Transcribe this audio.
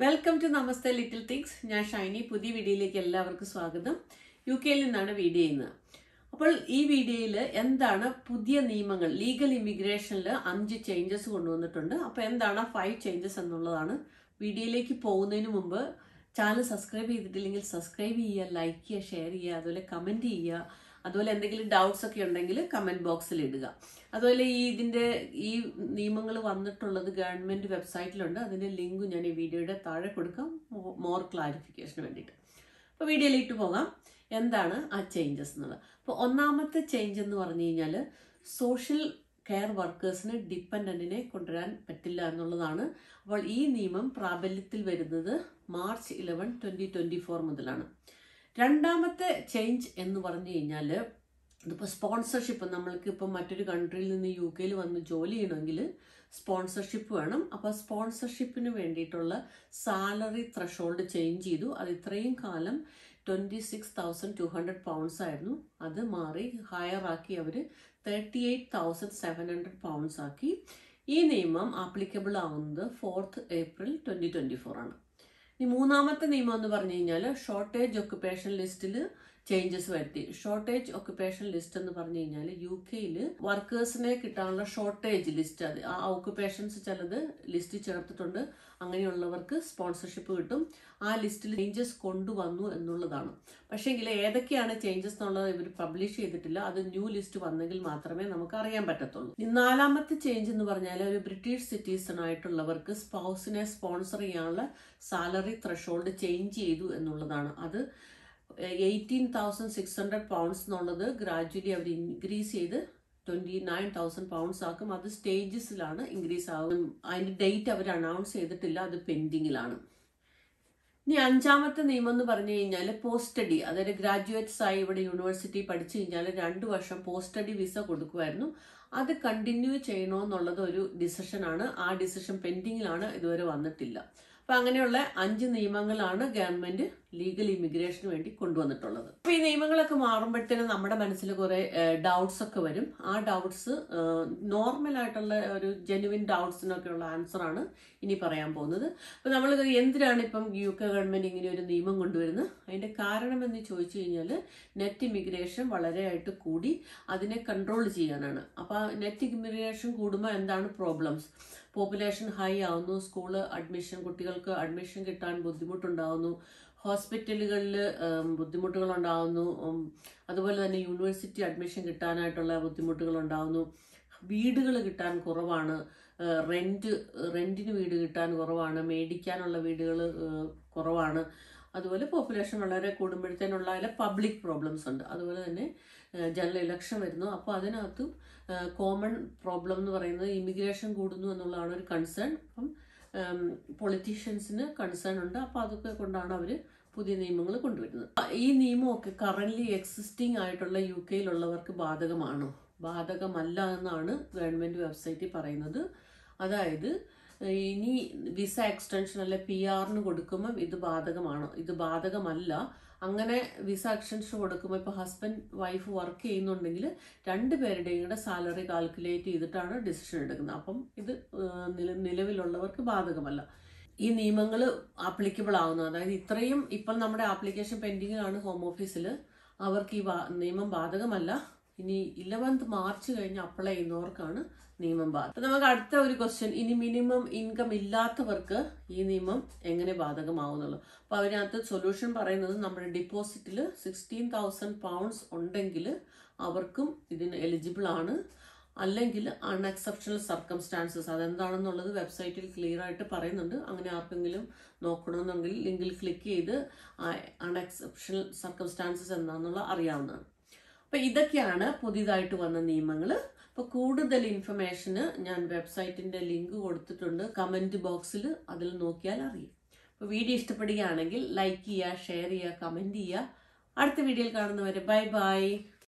welcome to Namaste little things ഞാൻ ഷൈനി പുതിയ വീഡിയോയിലേക്ക് എല്ലാവർക്കും സ്വാഗതം യു കെയിൽ നിന്നാണ് വീഡിയോ ചെയ്യുന്നത് അപ്പോൾ ഈ വീഡിയോയിൽ എന്താണ് പുതിയ നിയമങ്ങൾ ലീഗൽ ഇമിഗ്രേഷനിൽ അഞ്ച് ചേഞ്ചസ് കൊണ്ടുവന്നിട്ടുണ്ട് അപ്പോൾ എന്താണ് ഫൈവ് ചേഞ്ചസ് എന്നുള്ളതാണ് വീഡിയോയിലേക്ക് പോകുന്നതിന് മുമ്പ് ചാനൽ സബ്സ്ക്രൈബ് ചെയ്തിട്ടില്ലെങ്കിൽ സബ്സ്ക്രൈബ് ചെയ്യുക ലൈക്ക് ചെയ്യുക ഷെയർ ചെയ്യുക അതുപോലെ കമൻറ്റ് ചെയ്യുക അതുപോലെ എന്തെങ്കിലും ഡൗട്ട്സ് ഒക്കെ ഉണ്ടെങ്കിൽ കമൻറ്റ് ബോക്സിൽ ഇടുക അതുപോലെ ഈ ഇതിൻ്റെ ഈ നിയമങ്ങൾ വന്നിട്ടുള്ളത് ഗവൺമെൻറ് വെബ്സൈറ്റിലുണ്ട് അതിൻ്റെ ലിങ്ക് ഞാൻ ഈ വീഡിയോയുടെ താഴെ കൊടുക്കാം മോർ ക്ലാരിഫിക്കേഷന് വേണ്ടിയിട്ട് അപ്പോൾ വീഡിയോയിലേക്ക് പോകാം എന്താണ് ആ ചേഞ്ചസ് എന്നുള്ളത് അപ്പോൾ ഒന്നാമത്തെ ചേഞ്ച് എന്ന് പറഞ്ഞു കഴിഞ്ഞാൽ സോഷ്യൽ കെയർ വർക്കേഴ്സിന് ഡിപ്പെൻഡൻറ്റിനെ കൊണ്ടുവരാൻ പറ്റില്ല എന്നുള്ളതാണ് അപ്പോൾ ഈ നിയമം പ്രാബല്യത്തിൽ വരുന്നത് March eleven twenty twenty four മുതലാണ് രണ്ടാമത്തെ ചേഞ്ച് എന്ന് പറഞ്ഞു കഴിഞ്ഞാൽ ഇതിപ്പോൾ സ്പോൺസർഷിപ്പ് നമ്മൾക്ക് ഇപ്പം മറ്റൊരു കൺട്രിയിൽ നിന്ന് യു കെയിൽ വന്ന് ജോലി ചെയ്യണമെങ്കിൽ സ്പോൺസർഷിപ്പ് വേണം അപ്പോൾ സ്പോൺസർഷിപ്പിന് വേണ്ടിയിട്ടുള്ള സാലറി ത്രഷോൾഡ് ചേഞ്ച് ചെയ്തു അത് ഇത്രയും കാലം twenty six thousand two hundred pounds ആയിരുന്നു അത് മാറി ഹയർ ആക്കി അവർ thirty eight thousand seven hundred pounds ആക്കി ഈ നിയമം ആപ്ലിക്കബിൾ ആവുന്നത് fourth April twenty twenty four ആണ് ഇനി മൂന്നാമത്തെ നിയമം എന്ന് പറഞ്ഞു കഴിഞ്ഞാൽ ഷോർട്ടേജ് ഒക്കുപേഷൻ ലിസ്റ്റിൽ ചേഞ്ചസ് വരുത്തി ഷോർട്ടേജ് ഒക്കുപേഷൻ ലിസ്റ്റ് എന്ന് പറഞ്ഞു കഴിഞ്ഞാൽ യു കെയിൽ വർക്കേഴ്സിനെ കിട്ടാനുള്ള ഷോർട്ടേജ് ലിസ്റ്റ് അത് ആ ഒക്കുപേഷൻസ് ചിലത് ലിസ്റ്റ് ചേർത്തിട്ടുണ്ട് അങ്ങനെയുള്ളവർക്ക് സ്പോൺസർഷിപ്പ് കിട്ടും ആ ലിസ്റ്റിൽ ചേഞ്ചസ് കൊണ്ടുവന്നു എന്നുള്ളതാണ് പക്ഷേങ്കിൽ ഏതൊക്കെയാണ് ചേഞ്ചസ് എന്നുള്ളത് ഇവർ പബ്ലിഷ് ചെയ്തിട്ടില്ല അത് ന്യൂ ലിസ്റ്റ് വന്നെങ്കിൽ മാത്രമേ നമുക്ക് അറിയാൻ പറ്റത്തുള്ളൂ ഇനി നാലാമത്തെ ചേഞ്ച് എന്ന് പറഞ്ഞാൽ ഒരു ബ്രിട്ടീഷ് സിറ്റിസൺ ആയിട്ടുള്ളവർക്ക് സ്പൗസിനെ സ്പോൺസർ ചെയ്യാനുള്ള സാലറി ത്രഷോൾഡ് ചേഞ്ച് ചെയ്തു എന്നുള്ളതാണ് അത് eighteen thousand six hundred pounds എന്നുള്ളത് ഗ്രാജുവലി അവർ ഇൻക്രീസ് ചെയ്ത് ട്വൻറ്റി നയൻ തൗസൻഡ് പൗണ്ട്സ് ആക്കും അത് സ്റ്റേജസിലാണ് ഇൻക്രീസ് ആകും അതിൻ്റെ ഡേറ്റ് അവർ അനൗൺസ് ചെയ്തിട്ടില്ല അത് പെൻഡിങ്ങിലാണ് ഇനി അഞ്ചാമത്തെ നിയമം എന്ന് പറഞ്ഞു കഴിഞ്ഞാൽ പോസ്റ്റ് സ്റ്റഡി അതായത് ഗ്രാജുവേറ്റ്സ് ആയി ഇവിടെ യൂണിവേഴ്സിറ്റി പഠിച്ചു കഴിഞ്ഞാൽ രണ്ട് വർഷം പോസ്റ്റ് സ്റ്റഡി വിസ കൊടുക്കുമായിരുന്നു അത് കണ്ടിന്യൂ ചെയ്യണമെന്നുള്ളത് ഒരു ഡിസിഷനാണ് ആ ഡിസിഷൻ പെൻഡിങ്ങിലാണ് ഇതുവരെ വന്നിട്ടില്ല അപ്പൊ അങ്ങനെയുള്ള അഞ്ച് നിയമങ്ങളാണ് ഗവൺമെന്റ് ലീഗൽ ഇമിഗ്രേഷന് വേണ്ടി കൊണ്ടുവന്നിട്ടുള്ളത് അപ്പൊ ഈ നിയമങ്ങളൊക്കെ മാറുമ്പോഴത്തേനും നമ്മുടെ മനസ്സിൽ കുറെ ഡൗട്ട്സ് ഒക്കെ വരും ആ ഡൗട്ട്സ് നോർമൽ ആയിട്ടുള്ള ഒരു ജെനുവിൻ ഡൗട്ട്സിനൊക്കെ ഉള്ള ആൻസർ ആണ് ഇനി പറയാൻ പോകുന്നത് അപ്പൊ നമ്മൾ എന്തിനാണ് ഇപ്പം യു കെ ഗവൺമെന്റ് ഇങ്ങനെ ഒരു നിയമം കൊണ്ടുവരുന്നത് അതിന്റെ കാരണം എന്ന് ചോദിച്ചു കഴിഞ്ഞാൽ നെറ്റ് ഇമിഗ്രേഷൻ വളരെയായിട്ട് കൂടി അതിനെ കൺട്രോൾ ചെയ്യാനാണ് അപ്പൊ നെറ്റ് ഇമിഗ്രേഷൻ കൂടുമ്പോൾ എന്താണ് പ്രോബ്ലംസ് പോപ്പുലേഷൻ ഹൈ ആവുന്നു സ്കൂൾ അഡ്മിഷൻ കുട്ടികൾക്ക് അഡ്മിഷൻ കിട്ടാൻ ബുദ്ധിമുട്ടുണ്ടാവുന്നു ഹോസ്പിറ്റലുകളിൽ ബുദ്ധിമുട്ടുകൾ ഉണ്ടാവുന്നു അതുപോലെ തന്നെ യൂണിവേഴ്സിറ്റി അഡ്മിഷൻ കിട്ടാനായിട്ടുള്ള ബുദ്ധിമുട്ടുകൾ ഉണ്ടാവുന്നു വീടുകൾ കിട്ടാൻ കുറവാണ് റെന്റ് റെന്റിന് വീട് കിട്ടാൻ കുറവാണ് മേടിക്കാനുള്ള വീടുകൾ കുറവാണ് അതുപോലെ പോപ്പുലേഷൻ വളരെ കൂടുമ്പോഴത്തേനുള്ള അതിലെ പബ്ലിക് പ്രോബ്ലംസ് ഉണ്ട് അതുപോലെ തന്നെ ജനറൽ ഇലക്ഷൻ വരുന്നു അപ്പോൾ അതിനകത്തും കോമൺ പ്രോബ്ലം എന്ന് പറയുന്നത് ഇമിഗ്രേഷൻ കൂടുന്നു എന്നുള്ളതാണ് ഒരു കൺസേൺ അപ്പം പൊളിറ്റീഷ്യൻസിന് കൺസേൺ ഉണ്ട് അപ്പോൾ അതൊക്കെ കൊണ്ടാണ് അവർ പുതിയ നിയമങ്ങൾ കൊണ്ടുവരുന്നത് ഈ നിയമമൊക്കെ കറന്റ് എക്സിസ്റ്റിംഗ് ആയിട്ടുള്ള യു കെയിലുള്ളവർക്ക് ബാധകമാണോ ബാധകമല്ല എന്നാണ് ഗവൺമെന്റ് വെബ്സൈറ്റിൽ പറയുന്നത് അതായത് ഇനി വിസ എക്സ്റ്റൻഷൻ അല്ലെ പി ആറിന് കൊടുക്കുമ്പം ഇത് ബാധകമാണോ ഇത് ബാധകമല്ല അങ്ങനെ വിസ എക്സ്റ്റൻഷൻ കൊടുക്കുമ്പോൾ ഇപ്പോൾ ഹസ്ബൻഡ് വൈഫ് വർക്ക് ചെയ്യുന്നുണ്ടെങ്കിൽ രണ്ട് പേരുടെയും കൂടെ സാലറി കാൽക്കുലേറ്റ് ചെയ്തിട്ടാണ് ഡിസിഷൻ എടുക്കുന്നത് അപ്പം ഇത് നിലവിലുള്ളവർക്ക് ബാധകമല്ല ഈ നിയമങ്ങൾ ആപ്ലിക്കബിൾ ആവുന്നത് അതായത് ഇത്രയും ഇപ്പോൾ നമ്മുടെ ആപ്ലിക്കേഷൻ പെൻഡിങ്ങിലാണ് ഹോം ഓഫീസിൽ അവർക്ക് ഈ നിയമം ബാധകമല്ല ഇനി ഇലവൻത്ത് മാർച്ച് കഴിഞ്ഞ് അപ്ലൈ ചെയ്യുന്നവർക്കാണ് നിയമം ബാധകം അപ്പൊ നമുക്ക് അടുത്ത ഒരു ക്വസ്റ്റ്യൻ ഇനി മിനിമം ഇൻകം ഇല്ലാത്തവർക്ക് ഈ നിയമം എങ്ങനെ ബാധകമാവുന്നുള്ളൂ അപ്പൊ അതിനകത്ത് സൊല്യൂഷൻ പറയുന്നത് നമ്മുടെ ഡിപ്പോസിറ്റിൽ സിക്സ്റ്റീൻ തൗസൻഡ് പൗണ്ട്സ് ഉണ്ടെങ്കിൽ അവർക്കും ഇതിന് എലിജിബിൾ ആണ് അല്ലെങ്കിൽ അൺഎക്സെപ്ഷണൽ സർക്കംസ്റ്റാൻസസ് അതെന്താണെന്നുള്ളത് വെബ്സൈറ്റിൽ ക്ലിയർ ആയിട്ട് പറയുന്നുണ്ട് അങ്ങനെ ആർക്കെങ്കിലും നോക്കണമെന്നുണ്ടെങ്കിൽ ലിങ്കിൽ ക്ലിക്ക് ചെയ്ത് അൺഎക്സെപ്ഷണൽ സർക്കംസ്റ്റാൻസസ് എന്താണെന്നുള്ള അറിയാവുന്നതാണ് അപ്പൊ ഇതൊക്കെയാണ് പുതിയതായിട്ട് വന്ന നിയമങ്ങൾ അപ്പോൾ കൂടുതൽ ഇൻഫർമേഷന് ഞാൻ വെബ്സൈറ്റിന്റെ ലിങ്ക് കൊടുത്തിട്ടുണ്ട് കമന്റ് ബോക്സിൽ അതിൽ നോക്കിയാൽ അറിയാം അപ്പോൾ വീഡിയോ ഇഷ്ടപ്പെടുകയാണെങ്കിൽ ലൈക്ക് ചെയ്യുക ഷെയർ ചെയ്യുക കമന്റ് ചെയ്യുക അടുത്ത വീഡിയോയിൽ കാണുന്നവരെ ബൈ ബൈ